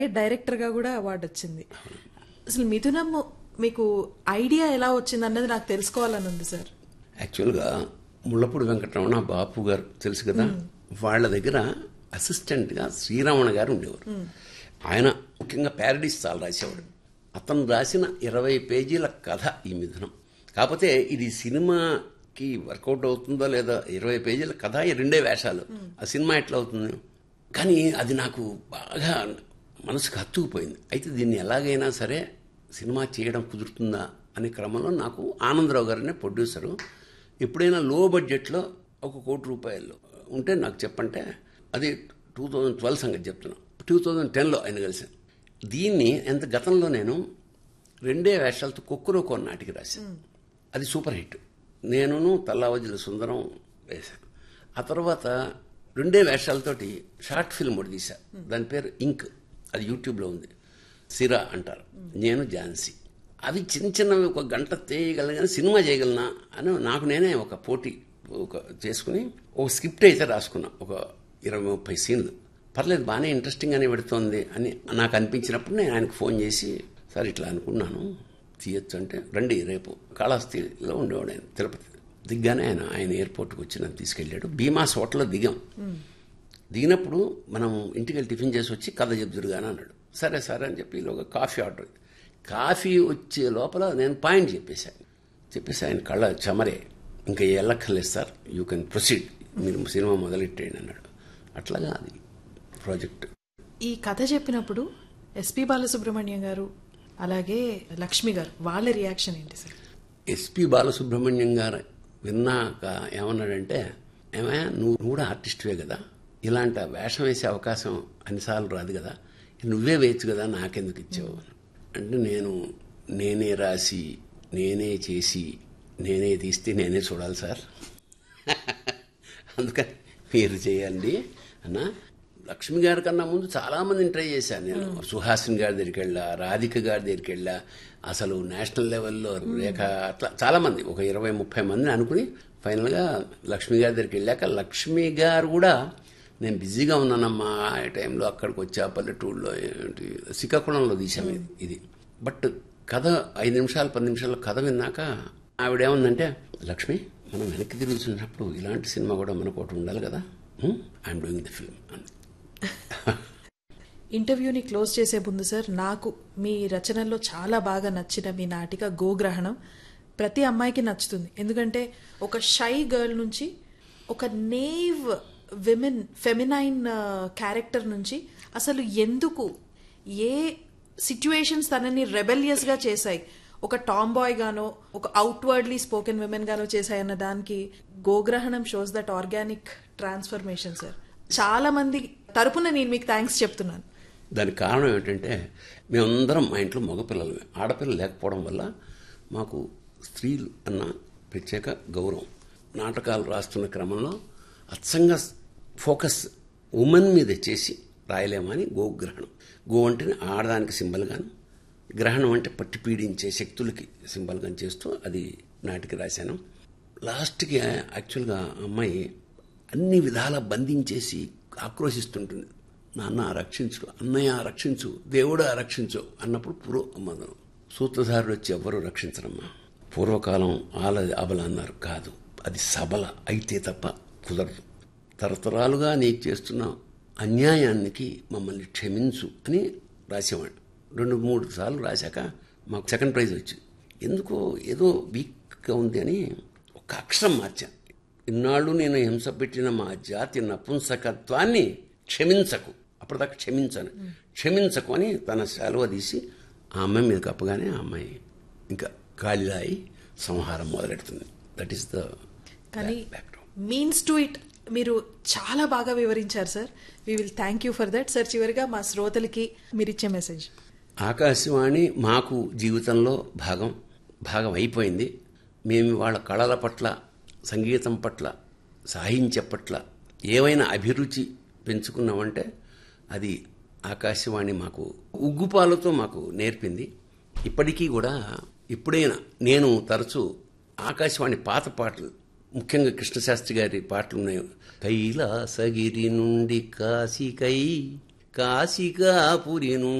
డైరెక్టర్గా కూడా అవార్డు వచ్చింది అసలు మిథునం మీకు ఐడియా ఎలా వచ్చింది అన్నది నాకు తెలుసుకోవాలని ఉంది సార్ యాక్చువల్గా ముళ్ళపూడి వెంకటరమణ బాపు గారు తెలుసు కదా వాళ్ళ దగ్గర అసిస్టెంట్గా శ్రీరమణ గారు ఉండేవారు ఆయన ముఖ్యంగా ప్యారడీస్ చాలా రాసేవాడు అతను రాసిన ఇరవై పేజీల కథ ఈ మిథునం కాకపోతే ఇది సినిమాకి వర్కౌట్ అవుతుందో లేదో ఇరవై పేజీల కథ ఈ రెండే వేషాలు ఆ సినిమా ఎట్లా అవుతుంది కానీ అది నాకు బాగా మనసుకు హత్తుకుపోయింది అయితే దీన్ని ఎలాగైనా సరే సినిమా చేయడం కుదురుతుందా అనే క్రమంలో నాకు ఆనందరావు గారనే ప్రొడ్యూసరు ఎప్పుడైనా లో బడ్జెట్లో ఒక కోటి రూపాయలు ఉంటే నాకు చెప్పంటే అది టూ థౌజండ్ ట్వెల్వ్ సంగతి చెప్తున్నా టూ థౌజండ్ టెన్లో ఆయన కలిసాను దీన్ని ఎంత గతంలో నేను రెండే వేషాలతో కుక్కరో కొన్ని నాటికి రాశాను అది సూపర్ హిట్ నేనును తల్లావజుల సుందరం వేశాను ఆ తర్వాత రెండే వేషాలతోటి షార్ట్ ఫిల్మ్ ఒకటి తీశా దాని పేరు ఇంక్ అది యూట్యూబ్లో ఉంది సిరా అంటారు నేను ఝాన్సీ అవి చిన్న చిన్నవి ఒక గంట తీయగలను కానీ సినిమా చేయగలనా అని నాకు నేనే ఒక పోటీ ఒక చేసుకుని ఒక స్క్రిప్ట్ అయితే రాసుకున్నా ఒక ఇరవై ముప్పై సీన్లు పర్లేదు బాగానే ఇంట్రెస్టింగ్గానే పెడుతోంది అని నాకు అనిపించినప్పుడు నేను ఆయనకు ఫోన్ చేసి సార్ ఇట్లా అనుకున్నాను తీయొచ్చు అంటే రండి రేపు కాళహస్తిలో ఉండేవాడు ఆయన తిరుపతి దిగ్గానే ఆయన ఆయన ఎయిర్పోర్ట్కి వచ్చి నన్ను తీసుకెళ్ళాడు భీమాస్ హోటల్లో దిగాం దిగినప్పుడు మనం ఇంటికి వెళ్ళి టిఫిన్ చేసి వచ్చి కథ చెప్తురుగాని అన్నాడు సరే సరే అని చెప్పి ఒక కాఫీ ఆర్డర్ కాఫీ వచ్చే లోపల నేను పాయింట్ చెప్పేశాను చెప్పేసి ఆయన కళ్ళ చెమరే ఇంకా ఎల్లక్కర్లేదు సార్ యూ కెన్ ప్రొసీడ్ మీరు సినిమా మొదలెట్టేయండి అన్నాడు అట్లాగా అది ప్రాజెక్ట్ ఈ కథ చెప్పినప్పుడు ఎస్పి బాలసుబ్రహ్మణ్యం గారు అలాగే లక్ష్మి గారు వాళ్ళ రియాక్షన్ ఏంటి సార్ ఎస్పి బాలసుబ్రహ్మణ్యం గారు విన్నాక ఏమన్నాడంటే ఏమయ్యా నువ్వు నువ్వు కూడా ఆర్టిస్ట్వే కదా ఇలాంటి వేషం వేసే అవకాశం అన్నిసార్లు రాదు కదా నువ్వే వేయచ్చు కదా నాకెందుకు ఇచ్చావు అంటే నేను నేనే రాసి నేనే చేసి నేనే తీస్తే నేనే చూడాలి సార్ అందుకని మీరు చేయండి అన్న లక్ష్మి గారి కన్నా ముందు చాలా మందిని ట్రై చేశాను నేను సుహాసిని గారి దగ్గరికి వెళ్ళా రాధిక గారి దగ్గరికి వెళ్ళా అసలు నేషనల్ లెవెల్లో రేఖ అట్లా చాలా మంది ఒక ఇరవై ముప్పై మందిని అనుకుని ఫైనల్గా లక్ష్మి గారి దగ్గరికి వెళ్ళాక లక్ష్మి గారు కూడా నేను బిజీగా ఉన్నానమ్మా ఆ టైంలో అక్కడికి వచ్చా పల్లెటూరులో ఏంటి శ్రీకాకుళంలో తీసాం ఇది ఇది బట్ కథ ఐదు నిమిషాలు పది నిమిషాలు కథ విన్నాక ఆవిడేముందంటే లక్ష్మి మనం వెనక్కి తిరిగి చూసినప్పుడు ఇలాంటి సినిమా కూడా మనకు ఒకటి ఉండాలి కదా ఐఎమ్ డూయింగ్ ద ఫిల్మ్ అంది ఇంటర్వ్యూని క్లోజ్ చేసే ముందు సార్ నాకు మీ రచనల్లో చాలా బాగా నచ్చిన మీ నాటిక గోగ్రహణం ప్రతి అమ్మాయికి నచ్చుతుంది ఎందుకంటే ఒక షై గర్ల్ నుంచి ఒక నేవ్ విమెన్ ఫెమినైన్ క్యారెక్టర్ నుంచి అసలు ఎందుకు ఏ సిచ్యువేషన్స్ తనని రెబెలియస్ గా చేశాయి ఒక టామ్ బాయ్ గానో ఒక అవుట్వర్డ్లీ స్పోకెన్ విమెన్ గానో చేశాయన్న దానికి గోగ్రహణం shows that organic transformation sir చాలా మంది తరపున నేను మీకు థ్యాంక్స్ చెప్తున్నాను దానికి కారణం ఏంటంటే మేమందరం మా ఇంట్లో మగపిల్లలమే ఆడపిల్లలు లేకపోవడం వల్ల మాకు స్త్రీలు అన్న ప్రత్యేక గౌరవం నాటకాలు రాస్తున్న క్రమంలో అచ్చంగా ఫోకస్ ఉమెన్ మీద చేసి రాయలేమని గోగ్రహణం గో అంటే ఆడదానికి సింబల్ గాను గ్రహణం అంటే పట్టి పీడించే శక్తులకి సింబల్ గాని చేస్తూ అది నాటికి రాశాను లాస్ట్కి యాక్చువల్గా అమ్మాయి అన్ని విధాలా బంధించేసి ఆక్రోశిస్తుంటుంది నాన్న రక్షించు అన్నయ్య రక్షించు దేవుడా రక్షించు అన్నప్పుడు పూర్వ సూత్రధారుడు వచ్చి ఎవ్వరూ రక్షించరమ్మా పూర్వకాలం ఆల అబల అన్నారు కాదు అది సబల అయితే తప్ప కుదరదు తరతరాలుగా నీకు చేస్తున్న అన్యాయానికి మమ్మల్ని క్షమించు అని రాసేవాడు రెండు మూడు సార్లు రాశాక మాకు సెకండ్ ప్రైజ్ వచ్చింది ఎందుకో ఏదో వీక్గా ఉంది అని ఒక అక్షరం మార్చాను ఇన్నాళ్ళు నేను హింస పెట్టిన మా జాతి నపుంసకత్వాన్ని క్షమించకు అప్పటిదాకా క్షమించాను క్షమించకు అని తన సెలవు తీసి ఆ అమ్మాయి మీద కప్పగానే ఆ అమ్మాయి ఇంకా కాళిలాయి సంహారం మొదలెడుతుంది దట్ ఈస్ ద కానీ మీన్స్ టు ఇట్ మీరు చాలా బాగా వివరించారు sir we will thank you for that sir చివరిగా మా శ్రోతలకి మీరు ఇచ్చే మెసేజ్ ఆకాశవాణి మాకు జీవితంలో భాగం భాగం అయిపోయింది మేము వాళ్ళ కళల పట్ల సంగీతం పట్ల సాహిత్యం పట్ల ఏవైనా అభిరుచి పెంచుకున్నామంటే అది ఆకాశవాణి మాకు ఉగ్గుపాలతో మాకు నేర్పింది ఇప్పటికీ కూడా ఎప్పుడైనా నేను తరచూ ఆకాశవాణి పాత పాటలు ముఖ్యంగా కృష్ణశాస్త్రి గారి పాటలు ఉన్నాయి కైలాసగిరి నుండి కాశీకై కాశికాపురిను